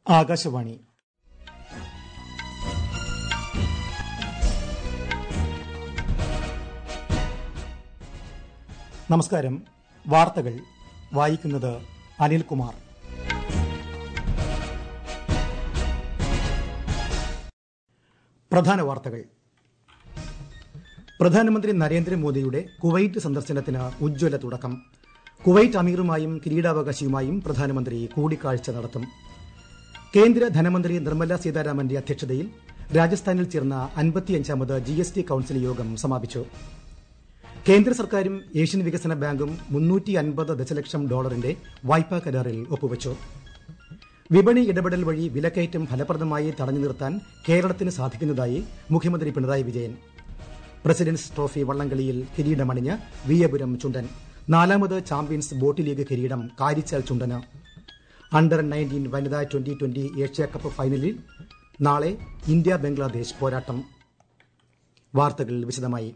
ആകാശവാണി നമസ്കാരം വാർത്തകൾ വായിക്കുന്നത് അനിൽകുമാർ പ്രധാന വാർത്തകൾ പ്രധാനമന്ത്രി നരേന്ദ്രമോദിയുടെ കുവൈറ്റ് സന്ദർശനത്തിന് ഉജ്ജ്വല തുടക്കം കുവൈറ്റ് അമീറുമായും കിരീടാവകാശിയുമായും പ്രധാനമന്ത്രി കൂടിക്കാഴ്ച നടത്തും കേന്ദ്ര ധനമന്ത്രി നിർമ്മല സീതാരാമന്റെ അധ്യക്ഷതയിൽ രാജസ്ഥാനിൽ ചേർന്ന അൻപത്തിയഞ്ചാമത് ജി എസ് ടി കൌൺസിൽ യോഗം സമാപിച്ചു കേന്ദ്ര സർക്കാരും ഏഷ്യൻ വികസന ബാങ്കും മുന്നൂറ്റി അൻപത് ദശലക്ഷം ഡോളറിന്റെ വായ്പാ കരാറിൽ ഒപ്പുവച്ചു വിപണി ഇടപെടൽ വഴി വിലക്കയറ്റം ഫലപ്രദമായി തടഞ്ഞു നിർത്താൻ കേരളത്തിന് സാധിക്കുന്നതായി മുഖ്യമന്ത്രി പിണറായി വിജയൻ പ്രസിഡന്റ്സ് ട്രോഫി വള്ളംകളിയിൽ കിരീടമണിഞ്ഞ് വിയപുരം ചുണ്ടൻ നാലാമത് ചാമ്പ്യൻസ് ബോട്ട് ലീഗ് കിരീടം കാരിച്ചാൽ ചുണ്ടന് അണ്ടർ നയൻറ്റീൻ വനിതാ ട്വന്റി ട്വന്റി ഏഷ്യാകപ്പ് ഫൈനലിൽ നാളെ ഇന്ത്യ ബംഗ്ലാദേശ് പോരാട്ടം വാർത്തകൾ വിശദമായി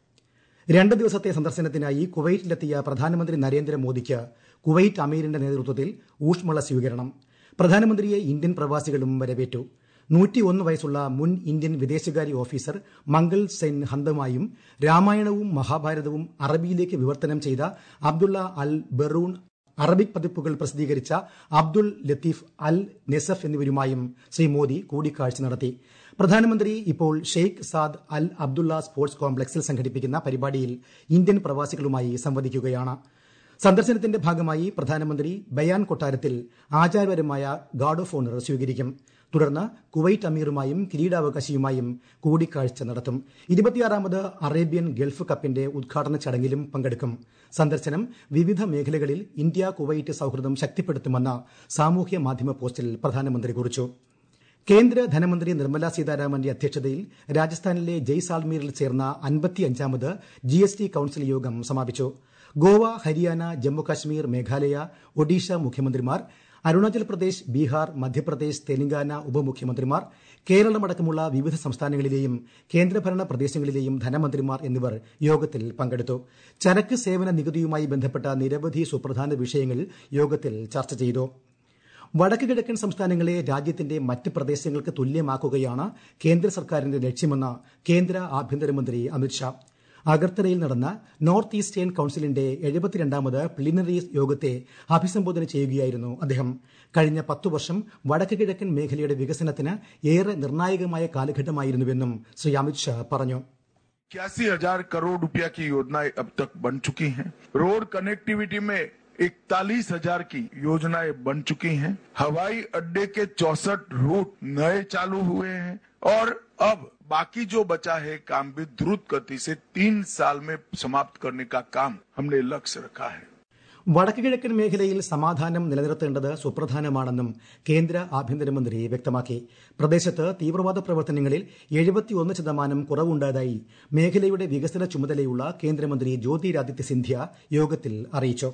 രണ്ട് ദിവസത്തെ സന്ദർശനത്തിനായി കുവൈറ്റിലെത്തിയ പ്രധാനമന്ത്രി നരേന്ദ്രമോദിക്ക് കുവൈറ്റ് അമീറിന്റെ നേതൃത്വത്തിൽ ഊഷ്മള സ്വീകരണം പ്രധാനമന്ത്രിയെ ഇന്ത്യൻ പ്രവാസികളും വരവേറ്റു നൂറ്റിയൊന്ന് വയസ്സുള്ള മുൻ ഇന്ത്യൻ വിദേശകാര്യ ഓഫീസർ മംഗൾ സെൻ ഹന്തമായും രാമായണവും മഹാഭാരതവും അറബിയിലേക്ക് വിവർത്തനം ചെയ്ത അബ്ദുള്ള അൽ ബറൂൺ അറബിക് പതിപ്പുകൾ പ്രസിദ്ധീകരിച്ച അബ്ദുൾ ലത്തീഫ് അൽ നെസഫ് എന്നിവരുമായും ശ്രീ മോദി കൂടിക്കാഴ്ച നടത്തി പ്രധാനമന്ത്രി ഇപ്പോൾ Sheikh Saad Al Abdullah sports കോംപ്ലക്സിൽ സംഘടിപ്പിക്കുന്ന പരിപാടിയിൽ ഇന്ത്യൻ പ്രവാസികളുമായി സംവദിക്കുകയാണ് സന്ദർശനത്തിന്റെ ഭാഗമായി പ്രധാനമന്ത്രി ബയാൻ കൊട്ടാരത്തിൽ ആചാരപരമായ ഗാർഡ് ഓഫ് ഓണർ സ്വീകരിക്കും തുടർന്ന് കുവൈറ്റ് അമീറുമായും കിരീടാവകാശിയുമായും കൂടിക്കാഴ്ച നടത്തും ഇരുപത്തിയാറാമത് അറേബ്യൻ ഗൾഫ് കപ്പിന്റെ ഉദ്ഘാടന ചടങ്ങിലും പങ്കെടുക്കും സന്ദർശനം വിവിധ മേഖലകളിൽ ഇന്ത്യ കുവൈറ്റ് സൌഹൃദം ശക്തിപ്പെടുത്തുമെന്ന് സാമൂഹ്യ മാധ്യമ പോസ്റ്റിൽ പ്രധാനമന്ത്രി കുറിച്ചു കേന്ദ്ര ധനമന്ത്രി നിർമ്മല സീതാരാമന്റെ അധ്യക്ഷതയിൽ രാജസ്ഥാനിലെ ജയ്സാൽമീറിൽ ചേർന്ന അൻപത്തിയഞ്ചാമത് ജി എസ് ടി കൌൺസിൽ യോഗം സമാപിച്ചു ഗോവ ഹരിയാന ജമ്മുകാശ്മീർ മേഘാലയ ഒഡീഷ മുഖ്യമന്ത്രിമാർ അരുണാചൽ പ്രദേശ് ബീഹാർ മധ്യപ്രദേശ് തെലങ്കാന ഉപമുഖ്യമന്ത്രിമാർ കേരളമടക്കമുള്ള വിവിധ സംസ്ഥാനങ്ങളിലെയും കേന്ദ്രഭരണ പ്രദേശങ്ങളിലെയും ധനമന്ത്രിമാർ എന്നിവർ യോഗത്തിൽ പങ്കെടുത്തു ചരക്ക് സേവന നികുതിയുമായി ബന്ധപ്പെട്ട നിരവധി സുപ്രധാന വിഷയങ്ങൾ യോഗത്തിൽ ചർച്ച ചെയ്തു വടക്ക് കിഴക്കൻ സംസ്ഥാനങ്ങളെ രാജ്യത്തിന്റെ മറ്റ് പ്രദേശങ്ങൾക്ക് തുല്യമാക്കുകയാണ് കേന്ദ്ര സർക്കാരിന്റെ ലക്ഷ്യമെന്ന് കേന്ദ്ര ആഭ്യന്തരമന്ത്രി അമിത്ഷാ അഗർത്തലയിൽ നടന്ന നോർത്ത് ഈസ്റ്റേൺ കൌൺസിലിന്റെ എഴുപത്തിരണ്ടാമത് പ്ലിനറി യോഗത്തെ അഭിസംബോധന ചെയ്യുകയായിരുന്നു അദ്ദേഹം കഴിഞ്ഞ പത്തു വർഷം വടക്ക് കിഴക്കൻ മേഖലയുടെ വികസനത്തിന് ഏറെ നിർണായകമായ കാലഘട്ടമായിരുന്നുവെന്നും ശ്രീ അമിത്ഷാ പറഞ്ഞു इक्यासी हजार करोड़ रुपया की योजनाएं अब तक बन चुकी हैं रोड कनेक्टिविटी में इकतालीस हजार की योजनाएं बन चुकी हैं हवाई अड्डे के चौसठ रूट नए चालू हुए हैं और अब बाकी जो बचा है काम भी द्रुत गति से तीन साल में समाप्त करने का काम हमने लक्ष्य रखा है വടക്ക് കിഴക്കൻ മേഖലയിൽ സമാധാനം നിലനിർത്തേണ്ടത് സുപ്രധാനമാണെന്നും കേന്ദ്ര ആഭ്യന്തരമന്ത്രി വ്യക്തമാക്കി പ്രദേശത്ത് തീവ്രവാദ പ്രവർത്തനങ്ങളിൽ എഴുപത്തിയൊന്ന് ശതമാനം കുറവുണ്ടായതായി മേഖലയുടെ വികസന ചുമതലയുള്ള കേന്ദ്രമന്ത്രി ജ്യോതിരാദിത്യ സിന്ധ്യ യോഗത്തിൽ അറിയിച്ചു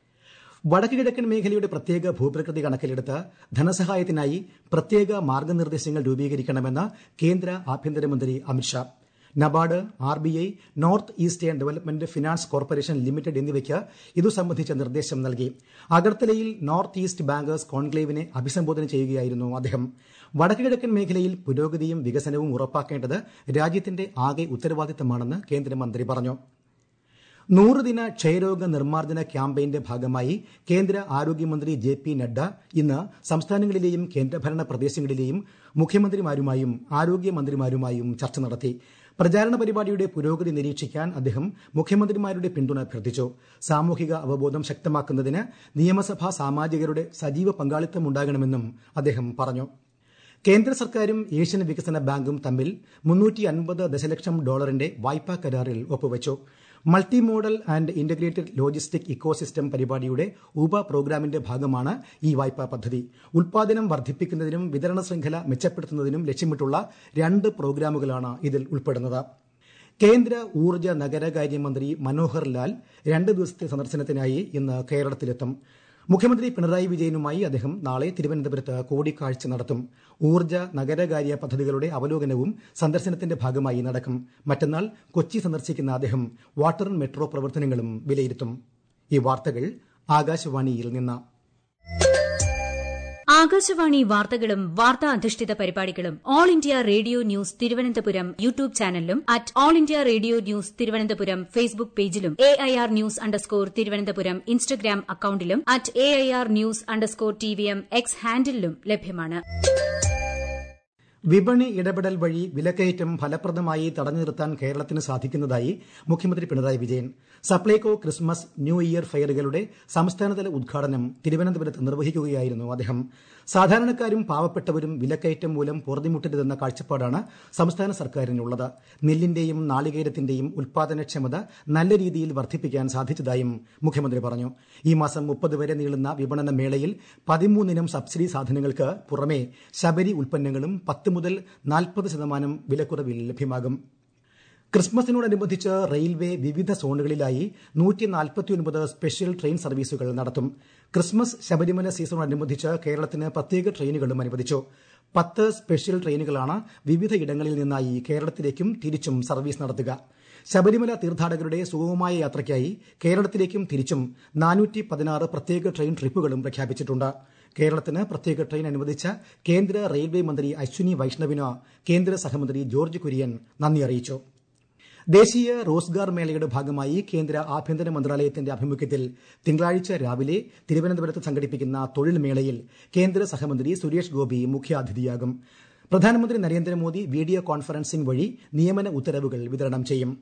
വടക്ക് കിഴക്കൻ മേഖലയുടെ പ്രത്യേക ഭൂപ്രകൃതി കണക്കിലെടുത്ത് ധനസഹായത്തിനായി പ്രത്യേക മാർഗനിർദ്ദേശങ്ങൾ രൂപീകരിക്കണമെന്ന് കേന്ദ്ര ആഭ്യന്തരമന്ത്രി Amit Shah NABARD R B I north eastern development finance corporation limited എന്നിവയ്ക്ക് ഇതു സംബന്ധിച്ച നിർദ്ദേശം നൽകി അഗർത്തലയിൽ നോർത്ത് ഈസ്റ്റ് ബാങ്കേഴ്സ് കോൺക്ലേവിനെ അഭിസംബോധന ചെയ്യുകയായിരുന്നു അദ്ദേഹം വടക്ക് കിഴക്കൻ മേഖലയിൽ പുരോഗതിയും വികസനവും ഉറപ്പാക്കേണ്ടത് രാജ്യത്തിന്റെ ആകെ ഉത്തരവാദിത്തമാണെന്ന് കേന്ദ്രമന്ത്രി പറഞ്ഞു നൂറുദിന ക്ഷയരോഗ നിർമ്മാർജ്ജന ക്യാമ്പയിന്റെ ഭാഗമായി കേന്ദ്ര ആരോഗ്യമന്ത്രി ജെ പി നഡ്ഡ ഇന്ന് സംസ്ഥാനങ്ങളിലെയും കേന്ദ്രഭരണ പ്രദേശങ്ങളിലെയും മുഖ്യമന്ത്രിമാരുമായും ആരോഗ്യമന്ത്രിമാരുമായും ചർച്ച നടത്തി പ്രചാരണ പരിപാടിയുടെ പുരോഗതി നിരീക്ഷിക്കാൻ അദ്ദേഹം മുഖ്യമന്ത്രിമാരുടെ പിന്തുണ അഭ്യർത്ഥിച്ചു സാമൂഹിക അവബോധം ശക്തമാക്കുന്നതിന് നിയമസഭാ സാമാജികരുടെ സജീവ പങ്കാളിത്തമുണ്ടാകണമെന്നും അദ്ദേഹം പറഞ്ഞു കേന്ദ്ര സർക്കാരും ഏഷ്യൻ വികസന ബാങ്കും തമ്മിൽ മുന്നൂറ്റി അൻപത് ദശലക്ഷം ഡോളറിന്റെ വായ്പാ കരാറിൽ ഒപ്പുവച്ചു multi modal and integrated logistic ecosystem പരിപാടിയുടെ ഉപ പ്രോഗ്രാമിന്റെ ഭാഗമാണ് ഈ വായ്പാ പദ്ധതി ഉൽപാദനം വർദ്ധിപ്പിക്കുന്നതിനും വിതരണ ശൃംഖല മെച്ചപ്പെടുത്തുന്നതിനും ലക്ഷ്യമിട്ടുള്ള രണ്ട് പ്രോഗ്രാമുകളാണ് ഇതിൽ ഉൾപ്പെടുന്നത് കേന്ദ്ര ഊർജ്ജ നഗരകാര്യമന്ത്രി മനോഹർ ലാൽ രണ്ട് ദിവസത്തെ സന്ദർശനത്തിനായി ഇന്ന് കേരളത്തിലെത്തും മുഖ്യമന്ത്രി പിണറായി വിജയനുമായി അദ്ദേഹം നാളെ തിരുവനന്തപുരത്ത് കൂടിക്കാഴ്ച നടത്തും ഊർജ്ജ നഗരകാര്യ പദ്ധതികളുടെ അവലോകനവും സന്ദർശനത്തിന്റെ ഭാഗമായി നടക്കും മറ്റന്നാൾ കൊച്ചി സന്ദർശിക്കുന്ന അദ്ദേഹം വാട്ടർ മെട്രോ പ്രവർത്തനങ്ങളും വിലയിരുത്തും ഈ വാർത്തകൾ ആകാശവാണിയിൽ നിന്ന് ആകാശവാണി വാർത്തകളും വാർത്താ അധിഷ്ഠിത പരിപാടികളും All India Radio news Thiruvananthapuram YouTube ചാനലിലും at All India Radio news Thiruvananthapuram Facebook പേജിലും A I R news underscore Thiruvananthapuram Instagram അക്കൌണ്ടിലും at A I R news underscore T V M X ഹാൻഡിലും ലഭ്യമാണ് വിപണി ഇടപെടൽ വഴി വിലക്കയറ്റം ഫലപ്രദമായി തടഞ്ഞു നിർത്താൻ കേരളത്തിന് സാധിക്കുന്നതായി മുഖ്യമന്ത്രി Pinarayi Vijayan Supplyco Christmas new year ഫെയറുകളുടെ സംസ്ഥാനതല ഉദ്ഘാടനം തിരുവനന്തപുരത്ത് നിർവഹിക്കുകയായിരുന്നു അദ്ദേഹം സാധാരണക്കാരും പാവപ്പെട്ടവരും വിലക്കയറ്റം മൂലം പൊറുതിമുട്ടരുതെന്ന കാഴ്ചപ്പാടാണ് സംസ്ഥാന സർക്കാരിനുള്ളത് നെല്ലിന്റെയും നാളികേരത്തിന്റെയും ഉൽപാദനക്ഷമത നല്ല രീതിയിൽ വർദ്ധിപ്പിക്കാൻ സാധിച്ചതായും മുഖ്യമന്ത്രി പറഞ്ഞു ഈ മാസം മുപ്പത് വരെ നീളുന്ന വിപണന മേളയിൽ പതിമൂന്നിനം സബ്സിഡി സാധനങ്ങൾക്ക് പുറമെ ശബരി ഉൽപ്പന്നങ്ങളും പത്ത് മുതൽ നാൽപ്പത് ശതമാനം വിലക്കുറവിൽ ലഭ്യമാകും ക്രിസ്മസിനോടനുബന്ധിച്ച് റെയിൽവേ വിവിധ സോണുകളിലായി നൂറ്റി നാൽപ്പത്തിയൊൻപത് സ്പെഷ്യൽ ട്രെയിൻ സർവീസുകൾ നടത്തും ക്രിസ്മസ് ശബരിമല സീസണോടനുബന്ധിച്ച് കേരളത്തിന് പ്രത്യേക ട്രെയിനുകളും അനുവദിച്ചു പത്ത് സ്പെഷ്യൽ ട്രെയിനുകളാണ് വിവിധ ഇടങ്ങളിൽ നിന്നായി കേരളത്തിലേക്കും തിരിച്ചും സർവീസ് നടത്തുക ശബരിമല തീർത്ഥാടകരുടെ സുഗമമായ യാത്രയ്ക്കായി കേരളത്തിലേക്കും തിരിച്ചും നാനൂറ്റി പതിനാറ് പ്രത്യേക ട്രെയിൻ ട്രിപ്പുകളും പ്രഖ്യാപിച്ചിട്ടുണ്ട് കേരളത്തിന് പ്രത്യേക ട്രെയിൻ അനുവദിച്ച കേന്ദ്ര റെയിൽവേ മന്ത്രി അശ്വിനി വൈഷ്ണവിന് കേന്ദ്ര സഹമന്ത്രി ജോർജ് കുര്യൻ നന്ദി അറിയിച്ചു ദേശീയ റോസ്ഗാർ മേളയുടെ ഭാഗമായി കേന്ദ്ര ആഭ്യന്തര മന്ത്രാലയത്തിന്റെ ആഭിമുഖ്യത്തിൽ തിങ്കളാഴ്ച രാവിലെ തിരുവനന്തപുരത്ത് സംഘടിപ്പിക്കുന്ന തൊഴിൽ മേളയിൽ കേന്ദ്ര സഹമന്ത്രി സുരേഷ് ഗോപി മുഖ്യാതിഥിയാകും പ്രധാനമന്ത്രി നരേന്ദ്രമോദി വീഡിയോ കോൺഫറൻസിംഗ് വഴി നിയമന ഉത്തരവുകൾ വിതരണം ചെയ്യും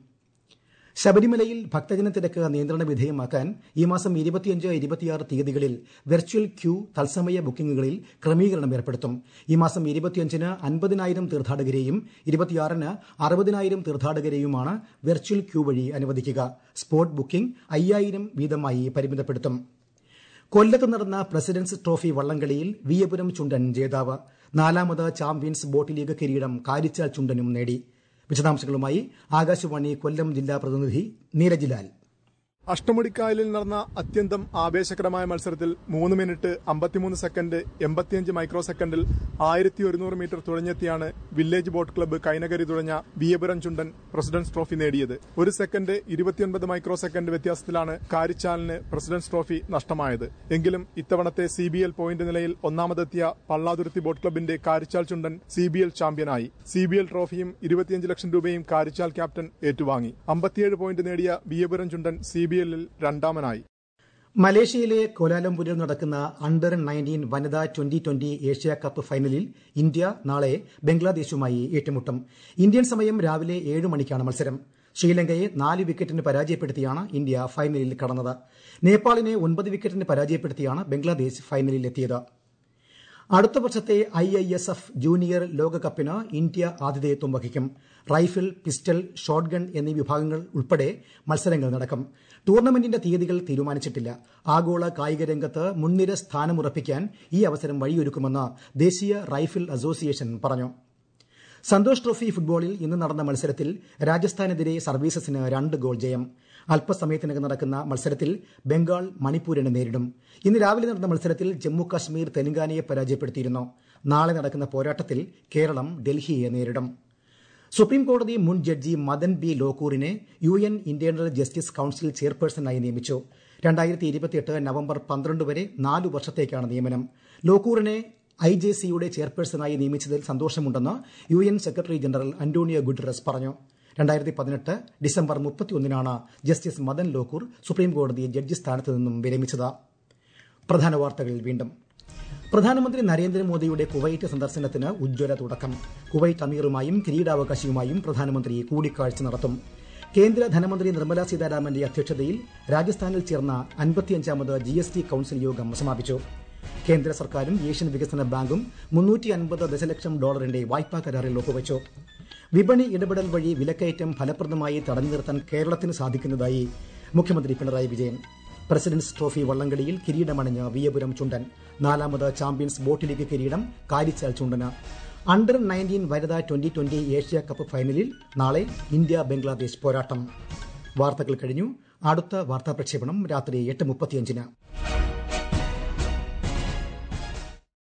ശബരിമലയിൽ ഭക്തജന തിരക്ക് നിയന്ത്രണ വിധേയമാക്കാൻ ഈ മാസം ഇരുപത്തിയഞ്ച് ഇരുപത്തിയാറ് തീയതികളിൽ വെർച്വൽ ക്യൂ തത്സമയ ബുക്കിംഗുകളിൽ ക്രമീകരണം ഏർപ്പെടുത്തും ഈ മാസം ഇരുപത്തിയഞ്ചിന് അൻപതിനായിരം തീർത്ഥാടകരെയും ഇരുപത്തിയാറിന് അറുപതിനായിരം തീർത്ഥാടകരെയുമാണ് വെർച്വൽ ക്യൂ വഴി അനുവദിക്കുക സ്പോട്ട് ബുക്കിംഗ് അയ്യായിരം വീതമായി പരിമിതപ്പെടുത്തും കൊല്ലത്ത് നടന്ന പ്രസിഡന്റ്സ് ട്രോഫി വള്ളംകളിയിൽ വിയപുരം ചുണ്ടൻ ജേതാവ് നാലാമത് ചാമ്പ്യൻസ് ബോട്ട് ലീഗ് കിരീടം കാരിച്ചാൽ ചുണ്ടനും നേടി വിശദാംശങ്ങളുമായി ആകാശവാണി കൊല്ലം ജില്ലാ പ്രതിനിധി നീരജ് ലാൽ അഷ്ടമുടിക്കായലിൽ നടന്ന അത്യന്തം ആവേശകരമായ മത്സരത്തിൽ മൂന്ന് മിനിറ്റ് അമ്പത്തിമൂന്ന് സെക്കൻഡ് എൺപത്തിയഞ്ച് മൈക്രോ സെക്കൻഡിൽ ആയിരത്തി ഒരുന്നൂറ് മീറ്റർ തുഴഞ്ഞെത്തിയാണ് വില്ലേജ് ബോട്ട് ക്ലബ്ബ് കൈനകരി തുഴഞ്ഞ വിയപുരം ചുണ്ടൻ പ്രസിഡന്റ്സ് ട്രോഫി നേടിയത് ഒരു സെക്കൻഡ് ഇരുപത്തിയൊൻപത് മൈക്രോ സെക്കൻഡ് വ്യത്യാസത്തിലാണ് കാരിച്ചാലിന് പ്രസിഡന്റ്സ് ട്രോഫി നഷ്ടമായത് എങ്കിലും ഇത്തവണത്തെ സി ബി എൽ പോയിന്റ് നിലയിൽ ഒന്നാമതെത്തിയ പള്ളാതുരുത്തി ബോട്ട് ക്ലബിന്റെ Karichal Chundan C B L ചാമ്പ്യനായി സി ബി എൽ ട്രോഫിയും ഇരുപത്തിയഞ്ച് ലക്ഷം രൂപയും കാരിച്ചാൽ ക്യാപ്റ്റൻ ഏറ്റുവാങ്ങി അമ്പത്തിയേഴ് പോയിന്റ് നേടിയ വിയപുരം ചുണ്ടൻ സി ബി എല്ലിൽ രണ്ടാമനായി മലേഷ്യയിലെ കോലാലംപൂരിൽ നടക്കുന്ന അണ്ടർ നയൻറ്റീൻ വനിതാ ട്വന്റി ട്വന്റി ഏഷ്യ കപ്പ് ഫൈനലിൽ ഇന്ത്യ നാളെ ബംഗ്ലാദേശുമായി ഏറ്റുമുട്ടും ഇന്ത്യൻ സമയം രാവിലെ ഏഴ് മണിക്കാണ് മത്സരം ശ്രീലങ്കയെ നാല് വിക്കറ്റിന് പരാജയപ്പെടുത്തിയാണ് ഇന്ത്യ ഫൈനലിൽ കടന്നത് നേപ്പാളിനെ ഒൻപത് വിക്കറ്റിന് പരാജയപ്പെടുത്തിയാണ് ബംഗ്ലാദേശ് ഫൈനലിൽ എത്തിയത് അടുത്ത വർഷത്തെ I I S F junior ലോകകപ്പിന് ഇന്ത്യ ആതിഥേയത്വം വഹിക്കും റൈഫിൾ പിസ്റ്റൾ ഷോട്ട് ഗൺ എന്നീ വിഭാഗങ്ങൾ ഉൾപ്പെടെ മത്സരങ്ങൾ നടക്കും ടൂർണമെന്റിന്റെ തീയതികൾ തീരുമാനിച്ചിട്ടില്ല ആഗോള കായിക രംഗത്ത് മുൻനിര സ്ഥാനമുറപ്പിക്കാൻ ഈ അവസരം വഴിയൊരുക്കുമെന്ന് ദേശീയ റൈഫിൾ അസോസിയേഷൻ പറഞ്ഞു സന്തോഷ് ട്രോഫി ഫുട്ബോളിൽ ഇന്ന് നടന്ന മത്സരത്തിൽ രാജസ്ഥാനെതിരെ സർവീസസിന് രണ്ട് ഗോൾ ജയം അല്പസമയത്തിനകം നടക്കുന്ന മത്സരത്തിൽ ബംഗാൾ മണിപ്പൂരിനെ നേരിടും ഇന്ന് രാവിലെ നടന്ന മത്സരത്തിൽ ജമ്മു കാശ്മീർ തെലങ്കാനയെ പരാജയപ്പെടുത്തിയിരുന്നു നാളെ നടക്കുന്ന പോരാട്ടത്തിൽ കേരളം ഡൽഹിയെ നേരിടും സുപ്രീം കോടതി മുൻ ജഡ്ജി മദൻ ബി ലോക്കൂറിനെ U N internal justice council ചെയർപേഴ്സണായി നിയമിച്ചു രണ്ടായിരത്തി ഇരുപത്തിയെട്ട് നവംബർ പന്ത്രണ്ട് വരെ നാലു വർഷത്തേക്കാണ് നിയമനം ലോക്കൂറിനെ ഐ ജെ സിയുടെ ചെയർപേഴ്സണായി നിയമിച്ചതിൽ സന്തോഷമുണ്ടെന്ന് U N secretary general Antonio Guterres പറഞ്ഞു രണ്ടായിരത്തി പതിനെട്ട് ഡിസംബർ മുപ്പത്തിയൊന്നിനാണ് ജസ്റ്റിസ് മദൻ ലോക്കൂർ സുപ്രീം കോടതി ജഡ്ജി സ്ഥാനത്ത് നിന്നും വിരമിച്ചത് പ്രധാന വാർത്തകൾ വീണ്ടും പ്രധാനമന്ത്രി നരേന്ദ്രമോദിയുടെ കുവൈറ്റ് സന്ദർശനത്തിന് ഉജ്ജ്വല തുടക്കം കുവൈറ്റ് അമീറുമായും കിരീടാവകാശിയുമായും പ്രധാനമന്ത്രി കൂടിക്കാഴ്ച നടത്തും കേന്ദ്ര ധനമന്ത്രി നിർമ്മലാ സീതാരാമന്റെ അധ്യക്ഷതയിൽ രാജസ്ഥാനിൽ ചേർന്ന അൻപത്തിയഞ്ചാമത് ജി എസ് ടി കൌൺസിൽ യോഗം സമാപിച്ചു കേന്ദ്ര സർക്കാരും ഏഷ്യൻ വികസന ബാങ്കും മുന്നൂറ്റി അൻപത് ദശലക്ഷം ഡോളറിന്റെ വായ്പാ കരാറിൽ ഒപ്പുവച്ചു വിപണി ഇടപെടൽ വഴി വിലക്കയറ്റം ഫലപ്രദമായി തടഞ്ഞു നിർത്താൻ കേരളത്തിന് സാധിക്കുന്നതായി മുഖ്യമന്ത്രി പിണറായി വിജയൻ പ്രസിഡന്റ്സ് ട്രോഫി വള്ളംകളിയിൽ കിരീടമണിഞ്ഞ് വിയപുരം ചുണ്ടൻ നാലാമത് ചാമ്പ്യൻസ് ബോട്ട് ലീഗ് കിരീടം കാരിച്ചാൽ ചുണ്ടന് അണ്ടർ നയൻറ്റീൻ വനിതാ ട്വന്റി ട്വന്റി ഏഷ്യ കപ്പ് ഫൈനലിൽ നാളെ ഇന്ത്യ ബംഗ്ലാദേശ് പോരാട്ടം വാർത്തകൾ കഴിഞ്ഞു അടുത്ത വാർത്താ പ്രക്ഷേപണം രാത്രി എട്ട് മുപ്പത്തിയഞ്ചിന്